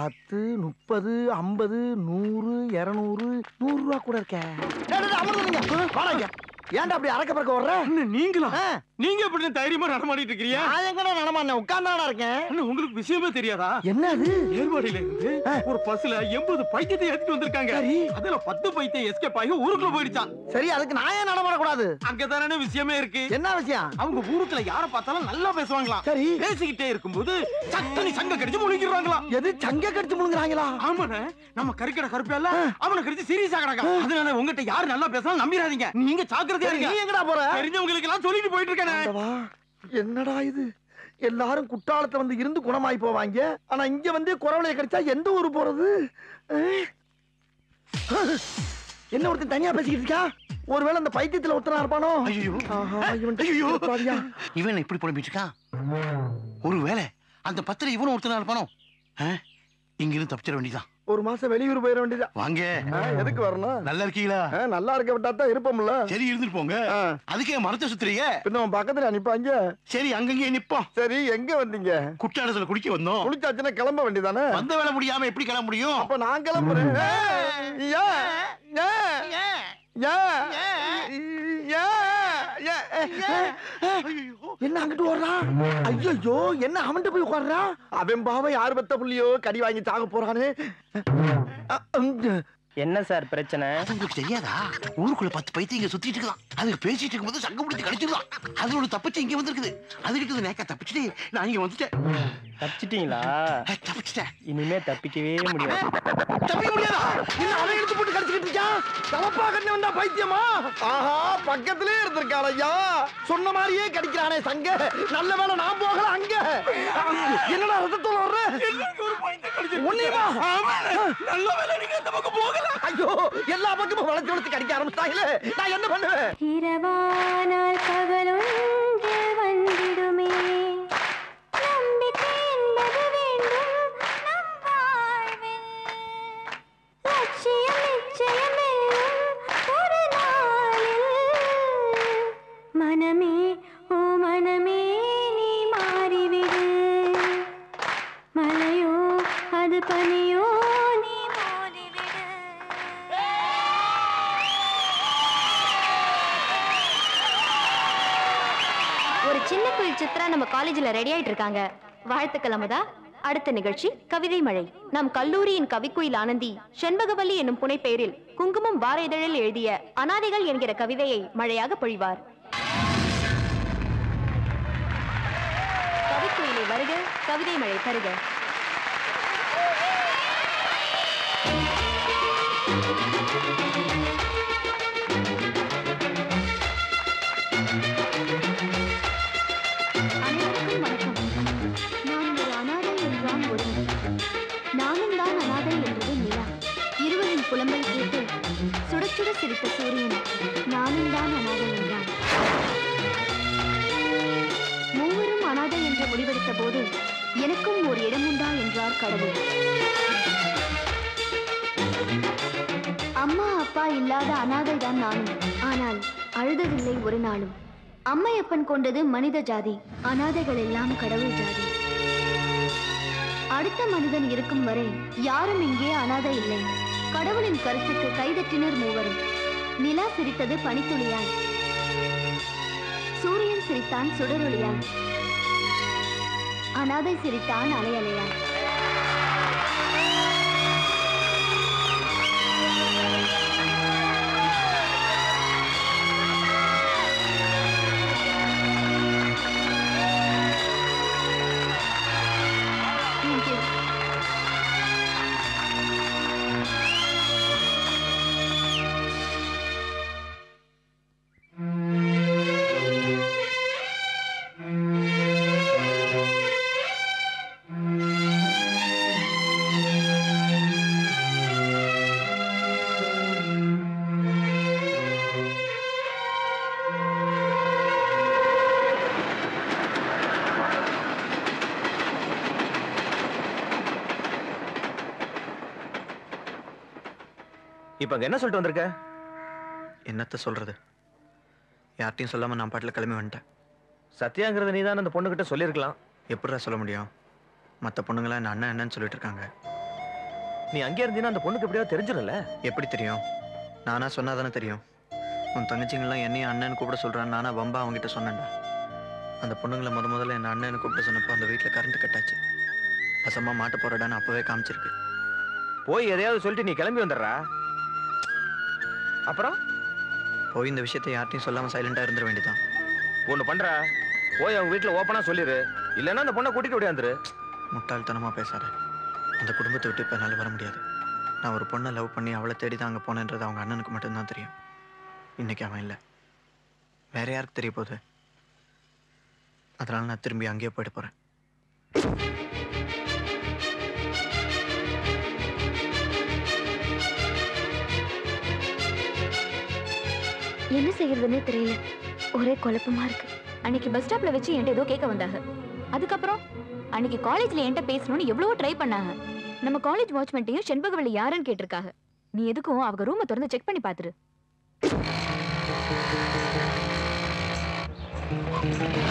பத்து முப்பது ஐம்பது நூறு இருநூறு நூறு ரூபா கூட இருக்க வாடாங்க ஏன்டா அப்படி அறக்க பறக்க வர்ற நீங்களா ஆ, நீங்க எப்படி தைரியமா நடமாடிட்டு இருக்கிறீங்க நான் எங்கடா நடமாண்ணே உட்கார்ந்தாடா இருக்கேன் அண்ணா, உங்களுக்கு விஷயமே தெரியாதா என்ன அது ஏர்வாடியில இருந்து ஒரு பஸ்ல எண்பது பைத்தியத்தை ஏத்திட்டு வந்திருக்காங்க சரி. அதுல பத்து பைத்தியம் எஸ்கேப் ஆகி ஊருக்குள்ள போயிடுச்சான் சரி அதுக்கு நான் ஏன் நடமாடக்கூடாது அங்கதானே விஷயமே இருக்கு என்ன விஷயம் அவங்க ஊருக்குள்ள யார பார்த்தாலும் நல்லா பேசுவாங்களாம் சரி பேசிக்கிட்டே இருக்கும்போது சத்தனி சங்க கடிச்சு முழுங்கிடுவாங்களாம் எது சங்க கடிச்சு முழுங்குறாங்களா ஆமாண்ணே நம்ம கறிக்கடை கருப்பியல்ல அவனை கடிச்சு சீரியஸ் ஆகறாங்க அதனால உங்ககிட்ட யாரு நல்லா பேசலாம் நம்பிடாதீங்க நீங்க ஜாக்கிரதையா நீ இருங்க எங்கடா போற தெரிஞ்சவங்களுக்கு எல்லாம் சொல்லிட்டு போயிட்டு இருக்கேன் ஆண்டவா, என்னடா இது எல்லாரும் குற்றாலத்துல வந்து இருந்து குணமாயி போவாங்க ஆனா இங்க வந்து குறவளைய கடிச்சா எந்த ஊரு போறது அஹ்? என்ன ஒருத்தன் தனியா பேசிக்கிட்டு இருக்கா ஒருவேளை அந்த பைத்தியத்துல ஒருத்தனா இருப்பானோ ஐயோ ஆஹா, இவன்ட்ட ஐயோ. கூடாதுயா. இவன் இப்படி புலம்பிட்டு இருக்கான் ஒருவேளை அந்த பத்திரம் இவனும் ஒருத்தனா இருப்பானோ ஆ? இங்கிருந்து தப்பிச்சிட வேண்டியதான் ஒரு மாசம் வெளியூர் போயிட வேண்டியதா வாங்க எதுக்கு வரணும் நல்லா இருக்கீங்களா அஹ், நல்லா இருக்க விட்டா தான் இருப்போம்ல சரி இருந்துட்டு போங்க அஹ், அதுக்கே மரத்தை சுத்துறீங்க பின்ன உன் பக்கத்துல அனுப்பாங்க சரி அங்கங்கே நிப்போம் சரி எங்க வந்தீங்க குற்றாலத்துல குடிக்க வந்தோம் குளிச்சாச்சுன்னா கிளம்ப வேண்டியதானே வந்த வேலை முடியாம எப்படி கிளம்ப முடியும் அப்ப நான் கிளம்புறேன் ஏய், ஏன்? ஏன்? ஏன்? ஏன்? ஏன்? என்ன அங்கிட்டு ஓடுறான் ஐயோ என்ன அவன்கிட்ட போய் உட்கார்றான் அவன் பாவம் யார் பத்த புள்ளியோ கடி வாங்கி சாக போறானே அ, ம், என்ன சார் பிரச்சனை அது உங்களுக்கு தெரியாதா ஊருக்குள்ள பத்து பைத்தியம் இங்க சுத்திட்டு இருக்கலாம் அதுக்கு பேசிட்டு இருக்கும்போது சங்கம் பிடிச்சி கடிச்சிடலாம் அது ஒரு தப்பிச்சு இங்க வந்திருக்குது அதுக்கிட்ட நேக்கா தப்பிச்சுட்டு நான் இங்க வந்துட்டேன் தப்பிச்சிட்டீங்களா அஹ், தப்பிச்சிட்டேன் இனிமே தப்பிக்கவே முடியாது தப்பிக்க முடியாதா என்ன அவன் எடுத்து போட்டு கடிச்சுக்கிட்டு இருக்கான் தவப்பா கண்ணு வந்தா பைத்தியமா ஆஹா பக்கத்திலே இருந்திருக்கான் ஐயா சொன்ன மாதிரியே கடிக்கிறானே சங்க நல்ல வேளை நான் போகல அங்க என்னடா ரத்தத்தோட வர்ற உன்னையுமா நல்ல வேலை நீங்க அந்த பக்கம் போகல ஐயோ எல்லா பக்கமும் வளைச்சு வளைச்சு கடிக்க ஆரம்பிச்சிட்டாங்களே நான் என்ன பண்ணுவேன் இரவானால் பகலொன்று வந்திடுமே நம்பிக்கை என்பது வேண்டும் நம் வாழ்வில் லட்சியம் நிச்சயம் வெல்லும் ஒரு நாளில் மனமே ஓ மனமே நீ மாறிவிடு மலையோ அது பனியோ நீ மோதிவிடு ஒரு சின்ன குயில் சித்ரா நம்ம காலேஜ்ல ரெடி ஆயிட்டு இருக்காங்க வாழ்த்துக்கள் அமுதா அடுத்த நிகழ்ச்சி கவிதை மழை நம் கல்லூரியின் கவிக்குயில் ஆனந்தி செண்பகவல்லி என்னும் புனைப்பெயரில் குங்குமம் வார இதழில் எழுதிய அனாதைகள் என்கிற கவிதையை மழையாக பொழிவார் கவிக்குயிலை வருக கவிதை மழை தருக அனைவருக்கும் வணக்கம் நான் ஒரு அனாதை என்றான் ஒருவன் நானும் தான் அனாதை என்றது நிலா இருவரின் புலம்பல் கேட்டு சுட சுட சிரித்த சூரியன் நானும் தான் அனாதை என்றான் மூவரும் அனாதை என்று முடிவெடுத்த போது எனக்கும் ஒரு இடம் உண்டா என்றார் கடவுள் அம்மா அப்பா இல்லாத அனாதை தான் நானும் ஆனால் அழுததில்லை ஒரு நாளும் அம்மையப்பன் கொண்டது மனித ஜாதி அனாதைகள் எல்லாம் கடவுள் ஜாதி அடுத்த மனிதன் இருக்கும் வரை யாரும் இங்கே அனாதை இல்லை கடவுளின் கருத்துக்கு கைதட்டினர் மூவரும் நிலா சிரித்தது பனித்துளியால் சூரியன் சிரித்தான் சுடரொளியால் அனாதை சிரித்தான் அலை அலையால் Thank you. இப்போ அங்க என்ன சொல்லிட்டு வந்திருக்க என்னத்த சொல்றது யார்ட்டையும் சொல்லாம நான் பாட்டில் கிளம்பி வந்துட்டேன் சத்யாங்கிறத நீ தான் அந்த பொண்ணுகிட்ட சொல்லியிருக்கலாம் எப்படிடா சொல்ல முடியும் மற்ற பொண்ணுங்களாம் என்ன அண்ணன் என்னன்னு சொல்லிட்டு இருக்காங்க நீ அங்கே இருந்தீன்னா அந்த பொண்ணுக்கு எப்படியாவது தெரிஞ்சிடல எப்படி தெரியும் நானா சொன்னாதானே தெரியும் உன் தங்கச்சிங்கெல்லாம் என்னையும் அண்ணன் கூப்பிட சொல்றான் நானா வம்பா அவங்ககிட்ட சொன்னேன்டா அந்த பொண்ணுங்களை முத முதல்ல என்ன அண்ணன் கூப்பிட சொன்னப்போ அந்த வீட்டில் கரண்ட் கட்டாச்சு பசமா மாட்ட போறடான்னு அப்பவே காமிச்சிருக்கு போய் எதையாவது சொல்லிட்டு நீ கிளம்பி வந்துடுறா அப்புறம் போய் இந்த விஷயத்தை யார்ட்டையும் சொல்லாம சைலண்டா இருந்துட வேண்டியதான் ஒண்ணு பண்ற போய் அவங்க வீட்டுல ஓப்பனா சொல்லிரு இல்லைன்னா அந்த பொண்ணை கூட்டிட்டு ஓடியாந்துரு முட்டாள்தனமா பேசாத அந்த குடும்பத்தை விட்டு இப்போ என்னால் வர முடியாது நான் ஒரு பொண்ணை லவ் பண்ணி அவளை தேடி தான் அங்கே போனேன்றது அவங்க அண்ணனுக்கு மட்டும்தான் தெரியும் இன்னைக்கு அவன் இல்லை வேற யாருக்கு தெரிய போகுது அதனால நான் திரும்பி அங்கேயே போயிட்டு போறேன் என்ன செய்யறதுன்னே தெரியல ஒரே குழப்பமா இருக்கு அன்னைக்கு பஸ் ஸ்டாப்ல வச்சு என்கிட்ட ஏதோ கேட்க வந்தாங்க அதுக்கப்புறம் அன்னைக்கு காலேஜ்ல என்கிட்ட பேசணும்னு எவ்வளவோ ட்ரை பண்ணாங்க நம்ம காலேஜ் வாட்ச்மென்ட்டையும் செண்பகவல்லி யாருன்னு கேட்டிருக்காங்க நீ எதுக்கும் அவங்க ரூமை திறந்து செக் பண்ணி பாத்துரு